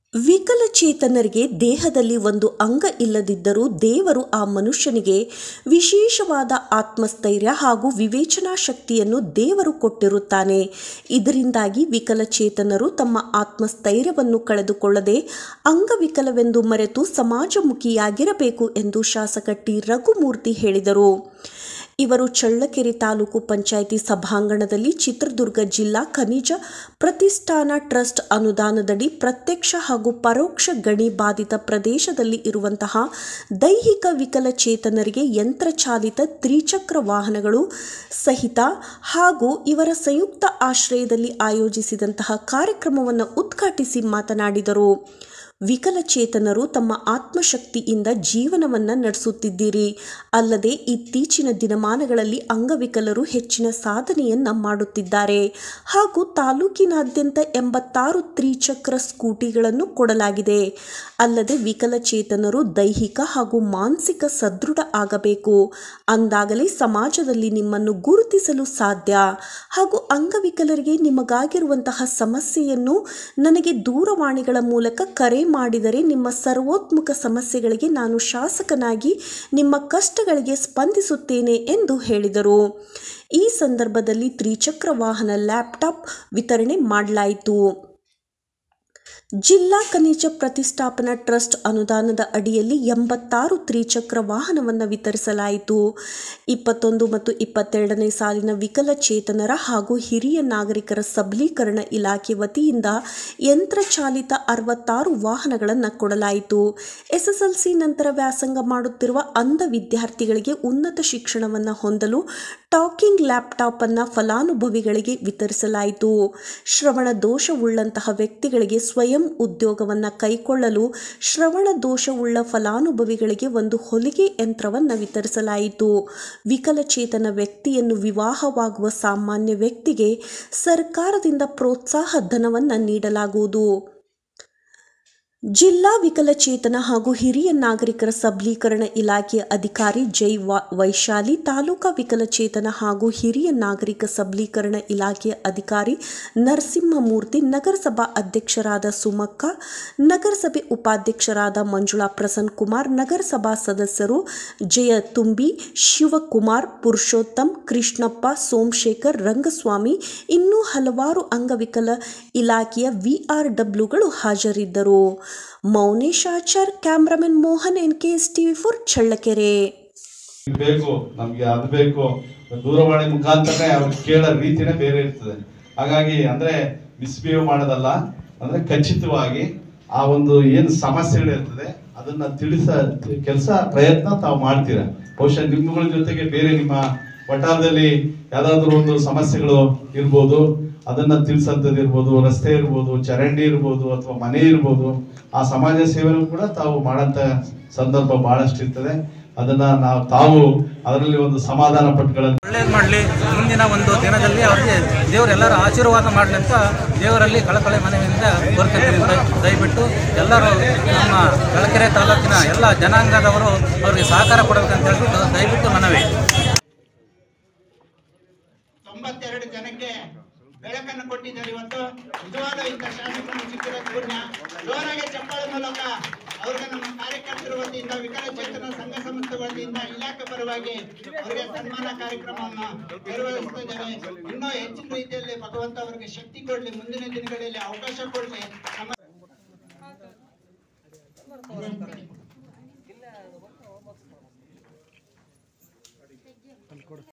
ವಿಕಲಚೇತನರಿಗೆ ದೇಹದಲ್ಲಿ ಒಂದು ಅಂಗ ಇಲ್ಲದಿದ್ದರೂ ದೇವರು ಆ ಮನುಷ್ಯನಿಗೆ ವಿಶೇಷವಾದ ಆತ್ಮಸ್ಥೈರ್ಯ ಹಾಗೂ ವಿವೇಚನಾ ಶಕ್ತಿಯನ್ನು ದೇವರು ಕೊಟ್ಟಿರುತ್ತಾನೆ ಇದರಿಂದಾಗಿ ವಿಕಲಚೇತನರು ತಮ್ಮ ಆತ್ಮಸ್ಥೈರ್ಯವನ್ನು ಕಳೆದುಕೊಳ್ಳದೆ ಅಂಗವಿಕಲವೆಂದು ಮರೆತು ಸಮಾಜಮುಖಿಯಾಗಿರಬೇಕು ಎಂದು ಶಾಸಕ ಟಿ ರಘುಮೂರ್ತಿ ಹೇಳಿದರು ಇವರು ಚಳ್ಳಕೆರೆ ತಾಲೂಕು ಪಂಚಾಯಿತಿ ಸಭಾಂಗಣದಲ್ಲಿ ಚಿತ್ರದುರ್ಗ ಜಿಲ್ಲಾ ಖನಿಜ ಪ್ರತಿಷ್ಠಾನ ಟ್ರಸ್ಟ್ ಅನುದಾನದಡಿ ಪ್ರತ್ಯಕ್ಷ ಹಾಗೂ ಪರೋಕ್ಷ ಗಣಿ ಬಾಧಿತ ಪ್ರದೇಶದಲ್ಲಿ ಇರುವಂತಹ ದೈಹಿಕ ವಿಕಲಚೇತನರಿಗೆ ಯಂತ್ರಚಾಲಿತ ತ್ರಿಚಕ್ರ ವಾಹನಗಳು ಸಹಿತ ಹಾಗೂ ಇವರ ಸಂಯುಕ್ತ ಆಶ್ರಯದಲ್ಲಿ ಆಯೋಜಿಸಿದಂತಹ ಕಾರ್ಯಕ್ರಮವನ್ನು ಉದ್ಘಾಟಿಸಿ ಮಾತನಾಡಿದರು ವಿಕಲಚೇತನರು ತಮ್ಮ ಆತ್ಮಶಕ್ತಿಯಿಂದ ಜೀವನವನ್ನು ನಡೆಸುತ್ತಿದ್ದೀರಿ ಅಲ್ಲದೆ ಇತ್ತೀಚಿನ ದಿನಮಾನಗಳಲ್ಲಿ ಅಂಗವಿಕಲರು ಹೆಚ್ಚಿನ ಸಾಧನೆಯನ್ನ ಮಾಡುತ್ತಿದ್ದಾರೆ ಹಾಗೂ ತಾಲೂಕಿನಾದ್ಯಂತ ಎಂಬತ್ತಾರು ತ್ರಿಚಕ್ರ ಸ್ಕೂಟಿಗಳನ್ನು ಕೊಡಲಾಗಿದೆ ಅಲ್ಲದೆ ವಿಕಲಚೇತನರು ದೈಹಿಕ ಹಾಗೂ ಮಾನಸಿಕ ಸದೃಢ ಆಗಬೇಕು ಅಂದಾಗಲೇ ಸಮಾಜದಲ್ಲಿ ನಿಮ್ಮನ್ನು ಗುರುತಿಸಲು ಸಾಧ್ಯ ಹಾಗೂ ಅಂಗವಿಕಲರಿಗೆ ನಿಮಗಾಗಿರುವಂತಹ ಸಮಸ್ಯೆಯನ್ನು ನನಗೆ ದೂರವಾಣಿಗಳ ಮೂಲಕ ಕರೆ ಮಾಡಿದರೆ ನಿಮ್ಮ ಸರ್ವೋತ್ಮುಖ ಸಮಸ್ಯೆಗಳಿಗೆ ನಾನು ಶಾಸಕನಾಗಿ ನಿಮ್ಮ ಕಷ್ಟಗಳಿಗೆ ಸ್ಪಂದಿಸುತ್ತೇನೆ ಎಂದು ಹೇಳಿದರು ಈ ಸಂದರ್ಭದಲ್ಲಿ ತ್ರಿಚಕ್ರ ವಾಹನ ಲ್ಯಾಪ್ಟಾಪ್ ವಿತರಣೆ ಮಾಡಲಾಯಿತು ಜಿಲ್ಲಾ ಖನಿಜ ಪ್ರತಿಷ್ಠಾಪನಾ ಟ್ರಸ್ಟ್ ಅನುದಾನದ ಅಡಿಯಲ್ಲಿ ಎಂಬತ್ತಾರು ತ್ರಿಚಕ್ರ ವಾಹನವನ್ನು ವಿತರಿಸಲಾಯಿತು ಇಪ್ಪತ್ತೊಂದು ಮತ್ತು ಇಪ್ಪತ್ತೆರಡನೇ ಸಾಲಿನ ವಿಕಲಚೇತನರ ಹಾಗೂ ಹಿರಿಯ ನಾಗರಿಕರ ಸಬಲೀಕರಣ ಇಲಾಖೆ ವತಿಯಿಂದ ಯಂತ್ರಚಾಲಿತ ಅರವತ್ತಾರು ವಾಹನಗಳನ್ನು ಕೊಡಲಾಯಿತು ಎಸ್ಎಸ್ಎಲ್ಸಿ ನಂತರ ವ್ಯಾಸಂಗ ಮಾಡುತ್ತಿರುವ ಅಂಧ ವಿದ್ಯಾರ್ಥಿಗಳಿಗೆ ಉನ್ನತ ಶಿಕ್ಷಣವನ್ನು ಹೊಂದಲು ಟಾಕಿಂಗ್ ಲ್ಯಾಪ್ಟಾಪ್ ಅನ್ನು ಫಲಾನುಭವಿಗಳಿಗೆ ವಿತರಿಸಲಾಯಿತು ಶ್ರವಣ ದೋಷವುಳ್ಳಂತಹ ವ್ಯಕ್ತಿಗಳಿಗೆ ಸ್ವಯಂ ಉದ್ಯೋಗವನ್ನು ಕೈಕೊಳ್ಳಲು ಶ್ರವಣ ದೋಷವುಳ್ಳ ಫಲಾನುಭವಿಗಳಿಗೆ ಒಂದು ಹೊಲಿಗೆ ಯಂತ್ರವನ್ನು ವಿತರಿಸಲಾಯಿತು ವಿಕಲಚೇತನ ವ್ಯಕ್ತಿಯನ್ನು ವಿವಾಹವಾಗುವ ಸಾಮಾನ್ಯ ವ್ಯಕ್ತಿಗೆ ಸರ್ಕಾರದಿಂದ ಪ್ರೋತ್ಸಾಹ ಧನವನ್ನು ನೀಡಲಾಗುವುದು ಜಿಲ್ಲಾ ವಿಕಲಚೇತನ ಹಾಗೂ ಹಿರಿಯ ನಾಗರಿಕರ ಸಬಲೀಕರಣ ಇಲಾಖೆಯ ಅಧಿಕಾರಿ ಜೈ ವ- ವೈಶಾಲಿ ತಾಲೂಕಾ ವಿಕಲಚೇತನ ಹಾಗೂ ಹಿರಿಯ ನಾಗರಿಕ ಸಬಲೀಕರಣ ಇಲಾಖೆಯ ಅಧಿಕಾರಿ ನರಸಿಂಹಮೂರ್ತಿ ನಗರಸಭಾ ಅಧ್ಯಕ್ಷರಾದ ಸುಮಕ್ಕ ನಗರಸಭೆ ಉಪಾಧ್ಯಕ್ಷರಾದ ಮಂಜುಳಾ ಪ್ರಸನ್ ಕುಮಾರ್ ನಗರಸಭಾ ಸದಸ್ಯರು ಜಯ ತುಂಬಿ ಶಿವಕುಮಾರ್ ಪುರುಷೋತ್ತಮ್ ಕೃಷ್ಣಪ್ಪ ಸೋಮಶೇಖರ್ ರಂಗಸ್ವಾಮಿ ಇನ್ನೂ ಹಲವಾರು ಅಂಗವಿಕಲ ಇಲಾಖೆಯ ವಿಆರ್ಡಬ್ಲ್ಯೂಗಳು ಹಾಜರಿದ್ದರು Mounesh Achar cameraman Mohan N K S TV for Challakere ಬೇಕು ನಮ್ಗೆ ಅದು ಬೇಕು ದೂರವಾಣಿ ಮುಖಾಂತರನೇ ಅವ್ರು ಕೇಳೋ ರೀತಿನೇ ಬೇರೆ ಇರ್ತದೆ ಹಾಗಾಗಿ ಅಂದ್ರೆ ಮಿಸ್ಬಿಹೇವ್ ಮಾಡೋದಲ್ಲ ಅಂದ್ರೆ ಖಚಿತವಾಗಿ ಆ ಒಂದು ಏನು ಸಮಸ್ಯೆಗಳಿರ್ತದೆ ಅದನ್ನ ತಿಳಿಸ ಕೆಲಸ ಪ್ರಯತ್ನ ತಾವು ಮಾಡ್ತೀರಾ ಬಹುಶಃ ನಿಮ್ಮಗಳ ಜೊತೆಗೆ ಬೇರೆ ನಿಮ್ಮ ವಟಾರದಲ್ಲಿ ಯಾವ್ದಾದ್ರು ಒಂದು ಸಮಸ್ಯೆಗಳು ಇರ್ಬೋದು ಅದನ್ನ ತಿಳಿಸಂತದ್ದು ಇರ್ಬೋದು ರಸ್ತೆ ಇರ್ಬೋದು ಚರಂಡಿ ಇರ್ಬೋದು ಅಥವಾ ಮನೆ ಇರ್ಬೋದು ಆ ಸಮಾಜ ಸೇವೆನೂ ಕೂಡ ತಾವು ಮಾಡಂತ ಸಂದರ್ಭ ಬಹಳಷ್ಟು ಇರ್ತದೆ ಅದನ್ನ ನಾವು ತಾವು ಅದರಲ್ಲಿ ಒಂದು ಸಮಾಧಾನ ಪಟ್ಕೊಳ್ಳೋದು ಒಳ್ಳೇದು ಮಾಡಲಿ ಮುಂದಿನ ಒಂದು ದಿನದಲ್ಲಿ ಅವರಿಗೆ ದೇವರೆಲ್ಲರ ಆಶೀರ್ವಾದ ಮಾಡಲಿ ಅಂತ ದೇವರಲ್ಲಿ ಕಳಕಳೆ ಮನವಿಯಿಂದ ಕೋರ್ಕೊಳ್ತೀವಿ ದಯ- ದಯವಿಟ್ಟು ಎಲ್ಲರೂ ನಮ್ಮ ಚಳ್ಳಕೆರೆ ತಾಲೂಕಿನ ಎಲ್ಲ ಜನಾಂಗದವರು ಅವರಿಗೆ ಸಹಕಾರ ಕೊಡಬೇಕಂತ ಹೇಳ್ಬಿಟ್ಟು ದಯವಿಟ್ಟು ಮನವಿ ತೊಂಬತ್ತೆರಡು ಜನಕ್ಕೆ ಬೆಳಕನ್ನು ಕೊಟ್ಟಿದ್ದಾರೆ ಇವತ್ತು ನಿಜವಾದ ಇಂಥ ಶಾಸಕರು ಸಿಕ್ಕಿರೋದು ಪುಣ್ಯ ಜೋರಾಗಿ ಚಪ್ಪಾಳೆ ಮೂಲಕ ಅವ್ರಿಗೆ ನಮ್ಮ ಕಾರ್ಯಕರ್ತರ ವತಿಯಿಂದ ವಿಕಲಚೇತನ ಸಂಘ ಸಂಸ್ಥೆ ವತಿಯಿಂದ ಇಲಾಖೆ ಪರವಾಗಿ ಅವರಿಗೆ ಸನ್ಮಾನ ಕಾರ್ಯಕ್ರಮವನ್ನು ನಿರ್ವಹಿಸ್ತಾ ಇದ್ದೇವೆ ಇನ್ನೂ ಹೆಚ್ಚಿನ ರೀತಿಯಲ್ಲಿ ಭಗವಂತ ಅವರಿಗೆ ಶಕ್ತಿ ಕೊಡ್ಲಿ ಮುಂದಿನ ದಿನಗಳಲ್ಲಿ ಅವಕಾಶ ಕೊಡ್ಲಿ ನಮ್ಮ